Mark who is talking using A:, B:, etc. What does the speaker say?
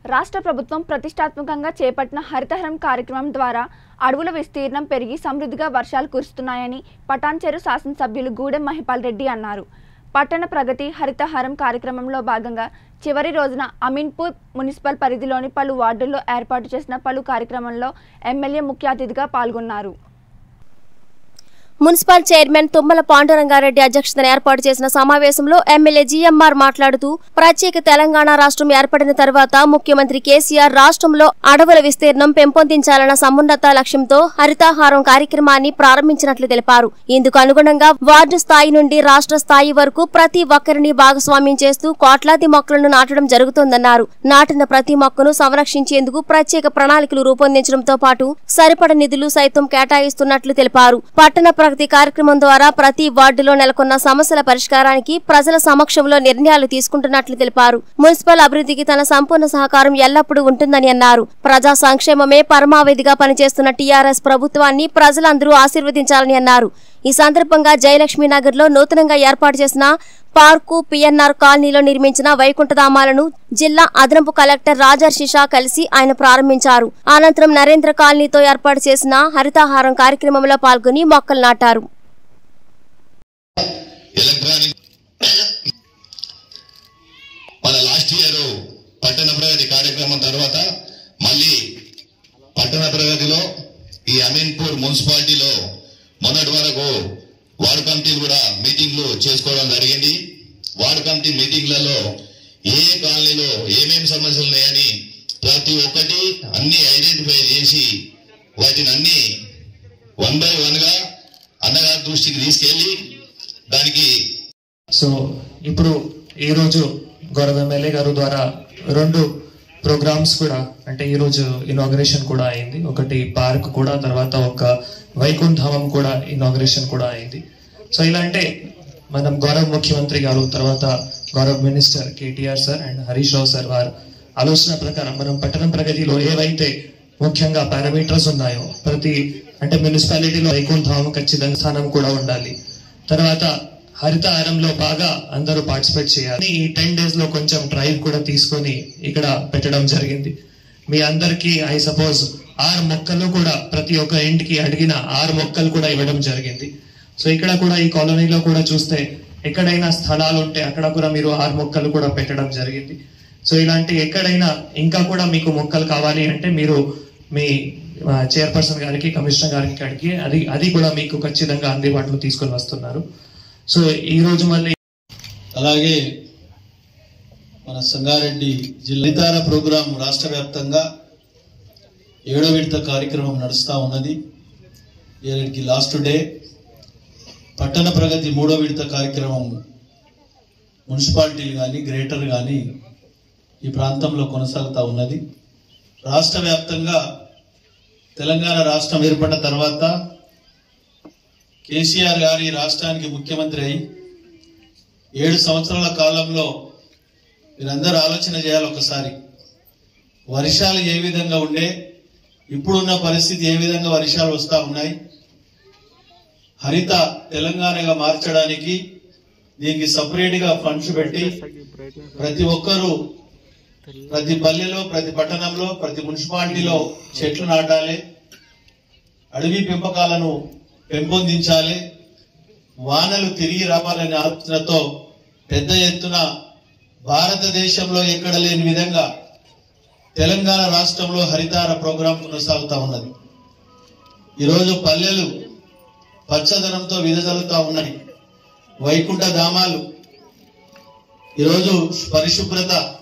A: రాష్ట్ర ప్రభుత్వం ప్రతిష్టాత్మకంగా చేపట్టిన హరితహరం కార్యక్రమం ద్వారా అడవుల విస్తీర్ణం పెరిగి సమృద్ధిగా వర్షాలు కురుస్తున్నాయని పటాన్చెరు శాసనసభ్యులు గూడెం మహిపాల్ రెడ్డి అన్నారు పట్టణ ప్రగతి హరితహారం కార్యక్రమంలో భాగంగా చివరి రోజున అమీన్పూర్ మున్సిపల్ పరిధిలోని పలు వార్డుల్లో ఏర్పాటు చేసిన పలు కార్యక్రమంలో ఎమ్మెల్యే ముఖ్య అతిథిగా పాల్గొన్నారు
B: మున్సిపల్ చైర్మన్ తుమ్మల పాండురంగారెడ్డి అధ్యక్షతన ఏర్పాటు చేసిన సమావేశంలో ఎమ్మెల్యే జీఎంఆర్ మాట్లాడుతూ ప్రత్యేక తెలంగాణ రాష్ట్రం ఏర్పడిన తర్వాత ముఖ్యమంత్రి కేసీఆర్ రాష్ట్రంలో అడవుల విస్తీర్ణం పెంపొందించాలన్న సమున్నత లక్ష్యంతో హరితాహారం కార్యక్రమాన్ని ప్రారంభించినట్లు తెలిపారు ఇందుకు అనుగుణంగా వార్డు స్థాయి నుండి రాష్ట్ర స్థాయి వరకు ప్రతి ఒక్కరిని భాగస్వామ్యం చేస్తూ కోట్లాది మొక్కలను నాటడం జరుగుతోందన్నారు నాటిన ప్రతి మొక్కను సంరక్షించేందుకు ప్రత్యేక ప్రణాళికలు రూపొందించడంతో పాటు సరిపడ నిధులు సైతం కేటాయిస్తున్నట్లు తెలిపారు పట్టణ ప్రగతి కార్యక్రమం ద్వారా ప్రతి వార్డులో నెలకొన్న సమస్యల పరిష్కారానికి ప్రజల సమక్షంలో నిర్ణయాలు తీసుకుంటున్నట్లు తెలిపారు మున్సిపల్ అభివృద్ధికి తన సంపూర్ణ సహకారం ఎల్లప్పుడూ ఉంటుందని అన్నారు ప్రజా సంక్షేమమే పరమావధిగా పనిచేస్తున్న టీఆర్ఎస్ ప్రభుత్వాన్ని ప్రజలందరూ ఆశీర్వదించాలని అన్నారు ఈ సందర్భంగా జయలక్ష్మి నగర్ లో నూతనంగా ఏర్పాటు చేసిన పార్కు పిఎన్ఆర్ కాలనీలో నిర్మించిన వైకుంఠధామాలను జిల్లా అదనపు కలెక్టర్ రాజర్షి షా కలిసి ఆయన ప్రారంభించారు అనంతరం నరేంద్ర కాలనీతో ఏర్పాటు చేసిన హరితాహారం కార్యక్రమంలో పాల్గొని మొక్కలు నాటారు
C: ఎలక్ట్రానిక్ మన లాస్ట్ ఇయర్ పట్టణ ప్రగతి కార్యక్రమం తర్వాత మళ్ళీ పట్టణ ప్రగతిలో ఈ అమీన్పూర్ మున్సిపాలిటీలో మొన్నటి వరకు వార్డు కమిటీలు కూడా మీటింగ్లు చేసుకోవడం జరిగింది వార్డు కమిటీ మీటింగ్లలో ఏ ఏ కాలనీలో ఏమేమి సమస్యలు ఉన్నాయని ప్రతి ఒక్కటి అన్ని ఐడెంటిఫై చేసి వాటిని అన్ని వన్ బై వన్ గా అన్నగారి దృష్టికి తీసుకెళ్లి దానికి
D: సో ఇప్పుడు ఈ రోజు గౌరవ ఎమ్మెల్యే గారు ద్వారా రెండు ప్రోగ్రామ్స్ కూడా అంటే ఈ రోజు ఇనాగ్రేషన్ కూడా అయింది ఒకటి పార్క్ కూడా తర్వాత ఒక వైకుంఠధామం కూడా ఇనాగ్రేషన్ కూడా అయింది సో ఇలా అంటే మనం గౌరవ ముఖ్యమంత్రి గారు తర్వాత గౌరవ minister KTR sir and Harish Rao sir వారు ఆలోచన ప్రకారం మనం పట్టణ ప్రగతిలో ఏవైతే ముఖ్యంగా పారామీటర్స్ ఉన్నాయో ప్రతి అంటే మున్సిపాలిటీలో వైకుంఠధామం ఖచ్చితంగా స్థానం కూడా ఉండాలి తర్వాత హరితహారంలో బాగా అందరూ పార్టిసిపేట్ చేయాలి ఈ టెన్ డేస్ లో కొంచెం డ్రైవ్ కూడా తీసుకొని ఇక్కడ పెట్టడం జరిగింది మీ అందరికి ఐ సపోజ్ ఆరు మొక్కలు కూడా ప్రతి ఒక్క ఇంటికి అడిగిన ఆరు మొక్కలు కూడా ఇవ్వడం జరిగింది సో ఇక్కడ కూడా ఈ కాలనీలో కూడా చూస్తే ఎక్కడైనా స్థలాలు ఉంటే అక్కడ కూడా మీరు ఆరు మొక్కలు కూడా పెట్టడం జరిగింది సో ఇలాంటి ఎక్కడైనా ఇంకా కూడా మీకు మొక్కలు కావాలి అంటే మీరు మీ చైర్పర్సన్ గారికి కమిషనర్ గారికి అడిగి అది అది కూడా మీకు ఖచ్చితంగా అందుబాటులో తీసుకొని వస్తున్నారు సో ఈ రోజు మళ్ళీ
E: అలాగే మన సంగారెడ్డి జిల్లాతార ప్రోగ్రాం రాష్ట్ర వ్యాప్తంగా ఏడో విడత కార్యక్రమం నడుస్తూ ఉన్నది ఏడాదికి లాస్ట్ డే పట్టణ ప్రగతి మూడో విడత కార్యక్రమం మున్సిపాలిటీలు కానీ గ్రేటర్ కానీ ఈ ప్రాంతంలో కొనసాగుతూ ఉన్నది రాష్ట్ర వ్యాప్తంగా తెలంగాణ రాష్ట్రం ఏర్పడిన తర్వాత కేసీఆర్ గారి రాష్ట్రానికి ముఖ్యమంత్రి అయి ఏడు సంవత్సరాల కాలంలో మీరందరూ ఆలోచన చేయాలి ఒకసారి వర్షాలు ఏ విధంగా ఉండే ఇప్పుడున్న పరిస్థితి ఏ విధంగా వర్షాలు వస్తా ఉన్నాయి హరిత తెలంగాణగా మార్చడానికి దీనికి సపరేట్ గా ఫండ్స్ పెట్టి ప్రతి ఒక్కరూ ప్రతి పల్లెలో ప్రతి పట్టణంలో ప్రతి మున్సిపాలిటీలో చెట్లు నాటాలి అడవి పెంపకాలను పెంపొందించాలి వానలు తిరిగి రావాలనే ఆలోచనతో పెద్ద ఎత్తున భారతదేశంలో ఎక్కడ లేని విధంగా తెలంగాణ రాష్ట్రంలో హరితార ప్రోగ్రాం కొనసాగుతా ఉన్నది ఈరోజు పల్లెలు పచ్చదనంతో విదజల్లుతా ఉన్నాయి వైకుంఠ ధామాలు ఈరోజు పరిశుభ్రత